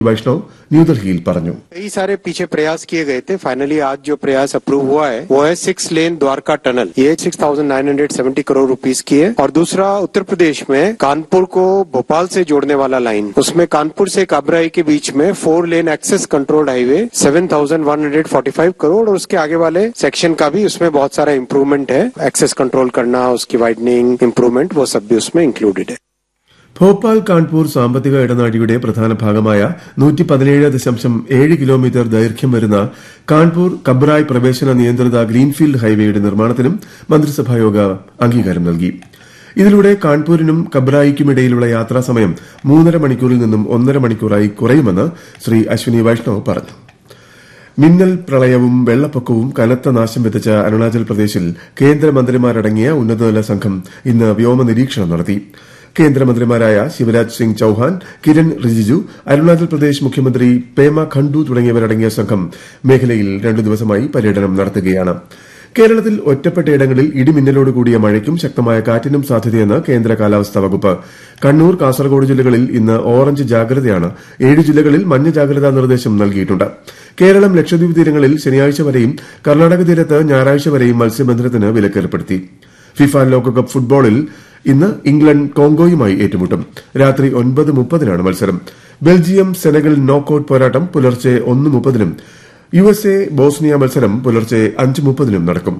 വൈഷ്ണവ് ന്യൂഡൽഹിയിൽ പറഞ്ഞു कई सारे पीछे प्रयास किए गए थे फाइनली आज जो प्रयास अप्रूव हुआ है वो है सिक्स लेन द्वारका टनल ये six thousand nine hundred seventy crore rupees की है और दूसरा उत्तर प्रदेश में कानपुर को भोपाल से जोड़ने वाला लाइन उसमें कानपुर से काबराई के बीच में four lane access controlled highway seven thousand one hundred forty five crore और उसके आगे वाले सेक्शन का भी उसमें बहुत सारा इंप्रूवमेंट है एक्सेस कंट्रोल करना उसकी वाइडनिंग इंप्रूवमेंट वो सब भी उसमें इंक्लूडेड है ഭോപ്പാൽ കാൺപൂർ സാമ്പത്തിക ഇടനാഴിയുടെ പ്രധാന ഭാഗമായ നൂറ്റി പതിനേഴ് ദശാംശം ഏഴ് കിലോമീറ്റർ ദൈർഘ്യം വരുന്ന കാൺപൂർ കബ്രായ് പ്രവേശന നിയന്ത്രിത ഗ്രീൻഫീൽഡ് ഹൈവേയുടെ നിർമ്മാണത്തിനും മന്ത്രിസഭായോഗ അംഗീകാരം നൽകി ഇതിലൂടെ കാൺപൂരിനും കബ്രായിക്കുമിടയിലുള്ള യാത്രാസമയം മൂന്നര മണിക്കൂറിൽ നിന്നും ഒന്നര മണിക്കൂറായി കുറയുമെന്ന് ശ്രീ അശ്വിനി വൈഷ്ണവ് പറഞ്ഞു മിന്നൽ പ്രളയവും വെള്ളപ്പൊക്കവും കനത്ത നാശം വിതച്ച അരുണാചൽ പ്രദേശിൽ കേന്ദ്രമന്ത്രിമാരടങ്ങിയ ഉന്നതതല സംഘം ഇന്ന് വ്യോമ നിരീക്ഷണം നടത്തി കേന്ദ്രമന്ത്രിമാരായ ശിവരാജ് സിംഗ് ചൌഹാൻ കിരൺ റിജിജു അരുണാചൽ പ്രദേശ് മുഖ്യമന്ത്രി പേമ ഖണ്ഡു തുടങ്ങിയവരടങ്ങിയ സംഘം മേഖലയിൽ രണ്ടു ദിവസമായി പര്യടനം നടത്തുകയാണ് കേരളത്തിൽ ഒറ്റപ്പെട്ടയിടങ്ങളിൽ ഇടിമിന്നലോട് കൂടിയ മഴയ്ക്കും ശക്തമായ കാറ്റിനും സാധ്യതയെന്ന് കേന്ദ്ര കാലാവസ്ഥാ വകുപ്പ് കണ്ണൂർ കാസർഗോഡ് ജില്ലകളിൽ ഇന്ന് ഓറഞ്ച് ജാഗ്രതയാണ് ഏഴ് ജില്ലകളിൽ മഞ്ഞ ജാഗ്രതാ നിർദ്ദേശം നൽകിയിട്ടുണ്ട് കേരളം ലക്ഷദ്വീപ് തീരങ്ങളിൽ ശനിയാഴ്ച വരെയും കർണാടക തീരത്ത് ഞായറാഴ്ച വരെയും മത്സ്യബന്ധനത്തിന് വിലക്കേർപ്പെടുത്തി ഫിഫ ലോകകപ്പ് ഫുട്ബോളിൽ ഇന്ന് ഇംഗ്ലണ്ട് കോങ്കോയുമായി ഏറ്റുമുട്ടും രാത്രി ഒൻപത് മുപ്പതിനാണ് മത്സരം ബെൽജിയം സെനഗൽ നോക്കൌട്ട് പോരാട്ടം പുലർച്ചെ ഒന്ന് മുപ്പതിനും യു എസ് എ ബോസ്നിയ മത്സരം പുലർച്ചെ അഞ്ച് മുപ്പതിനും നടക്കും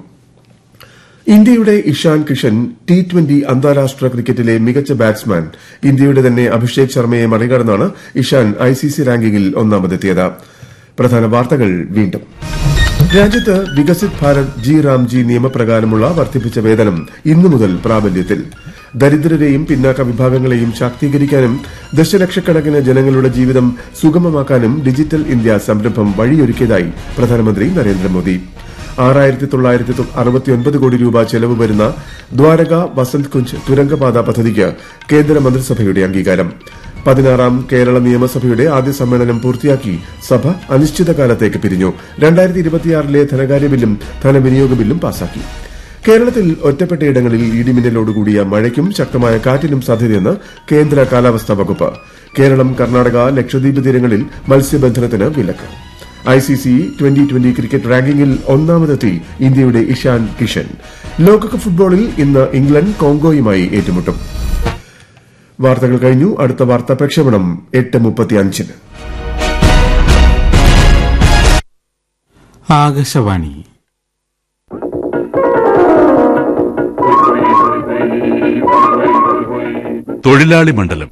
ഇന്ത്യയുടെ ഇഷാൻ കിഷൻ ടി ട്വന്റി അന്താരാഷ്ട്ര ക്രിക്കറ്റിലെ മികച്ച ബാറ്റ്സ്മാൻ ഇന്ത്യയുടെ തന്നെ അഭിഷേക് ശർമ്മയെ മറികടന്നാണ് ഇഷാൻ ഐസിസി റാങ്കിങ്ങിൽ ഒന്നാമതെത്തിയത് പ്രധാന വാർത്തകൾ വീണ്ടും രാജ്യത്ത് വികസിത് ഭാരത് ജി റാംജി നിയമപ്രകാരമുള്ള വർദ്ധിപ്പിച്ച വേതനം ഇന്നു മുതൽ പ്രാബല്യത്തിൽ ദരിദ്രരെയും പിന്നാക്ക വിഭാഗങ്ങളെയും ശാക്തീകരിക്കാനും ദശലക്ഷക്കണക്കിന് ജനങ്ങളുടെ ജീവിതം സുഗമമാക്കാനും ഡിജിറ്റൽ ഇന്ത്യ സംരംഭം വഴിയൊരുക്കിയതായി പ്രധാനമന്ത്രി നരേന്ദ്രമോദി ആറായിരത്തി തൊള്ളായിരത്തി അറുപത്തിയൊൻപത് കോടി രൂപ ചെലവ് വരുന്ന ദ്വാരക വസന്ത് കുഞ്ച് തുരങ്കപാത പദ്ധതിക്ക് കേന്ദ്ര മന്ത്രിസഭയുടെ അംഗീകാരം പതിനാറാം കേരള നിയമസഭയുടെ ആദ്യ സമ്മേളനം പൂർത്തിയാക്കി സഭ അനിശ്ചിതകാലത്തേക്ക് പിരിഞ്ഞു രണ്ടായിരത്തി ഇരുപത്തിയാറിലെ ധനകാര്യ ബില്ലും ധനവിനിയോഗ ബില്ലും പാസാക്കി കേരളത്തിൽ ഒറ്റപ്പെട്ടയിടങ്ങളിൽ ഇടിമിന്നലോടുകൂടിയ മഴയ്ക്കും ശക്തമായ കാറ്റിനും സാധ്യതയെന്ന് കേന്ദ്ര കാലാവസ്ഥാ വകുപ്പ് കേരളം കർണാടക ലക്ഷദ്വീപ് തീരങ്ങളിൽ മത്സ്യബന്ധനത്തിന് വിലക്ക് ഐസിസി ട്വന്റി ട്വന്റി ക്രിക്കറ്റ് റാങ്കിങ്ങിൽ ഒന്നാമതെത്തി ഇന്ത്യയുടെ ഇഷാൻ കിഷൻ ലോകകപ്പ് ഫുട്ബോളിൽ ഇന്ന് ഇംഗ്ലണ്ട് കോങ്കോയുമായി ഏറ്റുമുട്ടും വാർത്തകൾ കഴിഞ്ഞു അടുത്ത വാർത്താ പ്രക്ഷേപണം എട്ട് മുപ്പത്തിയഞ്ചിന് ആകാശവാണി തൊഴിലാളി മണ്ഡലം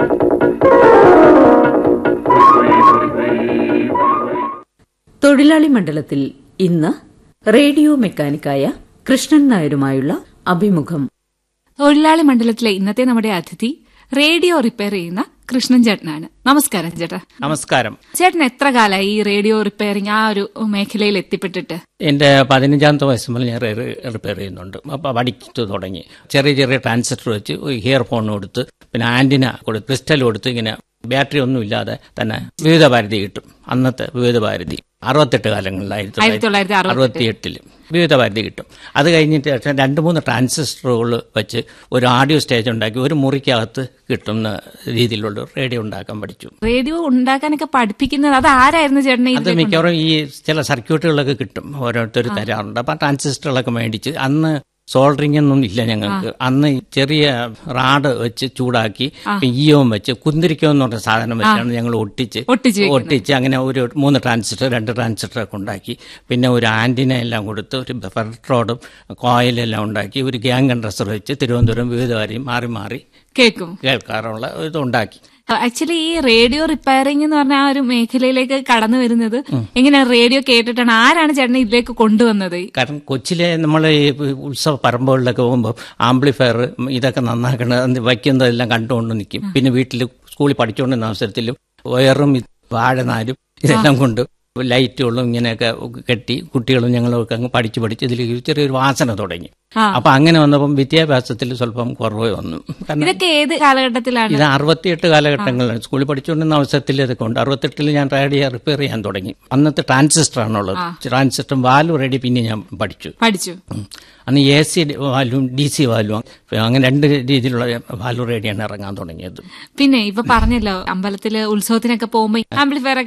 തൊഴിലാളി മണ്ഡലത്തിൽ ഇന്ന് റേഡിയോ മെക്കാനിക്കായ കൃഷ്ണൻ നായരുമായുള്ള അഭിമുഖം തൊഴിലാളി മണ്ഡലത്തിലെ ഇന്നത്തെ നമ്മുടെ അതിഥി റേഡിയോ റിപ്പയർ ചെയ്യുന്ന കൃഷ്ണൻ ചേട്ടനാണ് നമസ്കാരം ചേട്ടാ നമസ്കാരം ചേട്ടൻ എത്ര കാലമായി ഈ റേഡിയോ റിപ്പയറിംഗ് ആ ഒരു മേഖലയിൽ എത്തിപ്പെട്ടിട്ട് എൻ്റെ പതിനഞ്ചാമത്തെ വയസ്സ് മുതൽ ഞാൻ റിപ്പയർ ചെയ്യുന്നുണ്ട് അപ്പോൾ പഠിച്ചു തുടങ്ങി ചെറിയ ചെറിയ ട്രാൻസിസ്റ്റർ വെച്ച് ഇയർ ഫോൺ കൊടുത്ത് പിന്നെ ആന്റിന കൊടുത്ത് ക്രിസ്റ്റൽ കൊടുത്ത് ഇങ്ങനെ ബാറ്ററി ഒന്നും ഇല്ലാതെ തന്നെ വിവിധ ഭാരതി കിട്ടും അന്നത്തെ വിവിധ ഭാരതി അറുപത്തെട്ട് കാലങ്ങളിൽ ആയിരത്തി തൊള്ളായിരത്തി അറുപത്തി എട്ടില് വിവിധ ഭാരതി കിട്ടും അത് കഴിഞ്ഞിട്ട് ശേഷം രണ്ട് മൂന്ന് ട്രാൻസിസ്റ്ററുകൾ വെച്ച് ഒരു ഓഡിയോ സ്റ്റേജ് ഉണ്ടാക്കി ഒരു മുറിക്കകത്ത് കിട്ടുന്ന രീതിയിലുള്ള റേഡിയോ ഉണ്ടാക്കാൻ പഠിച്ചു റേഡിയോ ഉണ്ടാക്കാനൊക്കെ പഠിപ്പിക്കുന്നത് അത് ആരായിരുന്നു ചേട്ടനെ അത് മിക്കവാറും ഈ ചില സർക്യൂട്ടുകളൊക്കെ കിട്ടും ഓരോരുത്തർ തരാറുണ്ട് അപ്പം ട്രാൻസിസ്റ്ററുകളൊക്കെ മേടിച്ച് അന്ന് സോൾഡറിംഗ് ഒന്നും ഇല്ല ഞങ്ങൾക്ക് അന്ന് ചെറിയ റാഡ് വെച്ച് ചൂടാക്കി ഈയവും വെച്ച് കുന്തിരിക്കം എന്ന് പറഞ്ഞ സാധനം വെച്ചാണ് ഞങ്ങൾ ഒട്ടിച്ച് ഒട്ടിച്ച് ഒട്ടിച്ച് അങ്ങനെ ഒരു മൂന്ന് ട്രാൻസിസ്റ്റർ രണ്ട് ട്രാൻസിസ്റ്റർ ഒക്കെ ഉണ്ടാക്കി പിന്നെ ഒരു ആന്റിന എല്ലാം കൊടുത്ത് ഒരു ഫെർട്രോഡും കോയിലെല്ലാം ഉണ്ടാക്കി ഒരു ഗ്യാങ് കൺട്രസർ വെച്ച് തിരുവനന്തപുരം വിവിധ വരെയും മാറി മാറി കേൾക്കും കേൾക്കാറുള്ള ഇതുണ്ടാക്കി ആക്ച്വലി ഈ റേഡിയോ റിപ്പയറിംഗ് എന്ന് പറഞ്ഞ ആ ഒരു മേഖലയിലേക്ക് കടന്നു വരുന്നത് എങ്ങനെ റേഡിയോ കേട്ടിട്ടാണ് ആരാണ് ചേട്ടനെ ഇതിലേക്ക് കൊണ്ടുവന്നത് കാരണം കൊച്ചിലെ നമ്മൾ ഈ ഉത്സവ പറമ്പുകളിലൊക്കെ പോകുമ്പോൾ ആംപ്ലിഫയർ ഇതൊക്കെ നന്നാക്കണ വയ്ക്കുന്നതെല്ലാം കണ്ടുകൊണ്ട് നിൽക്കും പിന്നെ വീട്ടിൽ സ്കൂളിൽ പഠിച്ചുകൊണ്ടിരുന്ന അവസരത്തിലും വയറും വാഴനാരും ഇതെല്ലാം കൊണ്ട് ലൈറ്റുകളും ഇങ്ങനെയൊക്കെ കെട്ടി കുട്ടികളും ഞങ്ങളൊക്കെ അങ്ങ് പഠിച്ച് പഠിച്ച് ഇതിൽ ചെറിയൊരു വാസന തുടങ്ങി അപ്പൊ അങ്ങനെ വന്നപ്പം വിദ്യാഭ്യാസത്തിൽ സ്വല്പം കുറവ് വന്നു കാരണം ഇതൊക്കെ ഏത് കാലഘട്ടത്തിലാണ് ഇത് അറുപത്തിയെട്ട് കാലഘട്ടങ്ങളിലാണ് സ്കൂളിൽ പഠിച്ചുകൊണ്ടിരുന്ന അവസരത്തിൽ ഇതൊക്കെ ഉണ്ട് അറുപത്തെട്ടിൽ ഞാൻ റേഡിയോ റിപ്പയർ ചെയ്യാൻ തുടങ്ങി അന്നത്തെ ട്രാൻസിസ്റ്റർ ആണുള്ളത് ട്രാൻസിസ്റ്ററും വാൽവ് റേഡിയോ പിന്നെ ഞാൻ പഠിച്ചു പഠിച്ചു ഉം. അന്ന് എ സി വാൽവും ഡി സി വാൽവും അങ്ങനെ രണ്ട് രീതിയിലുള്ള വാൽവ് റേഡിയാണ് ഇറങ്ങാൻ തുടങ്ങിയത് പിന്നെ ഇപ്പൊ പറഞ്ഞല്ലോ അമ്പലത്തില് ഉത്സവത്തിനൊക്കെ പോകുമ്പോ ആംപ്ലിഫയർ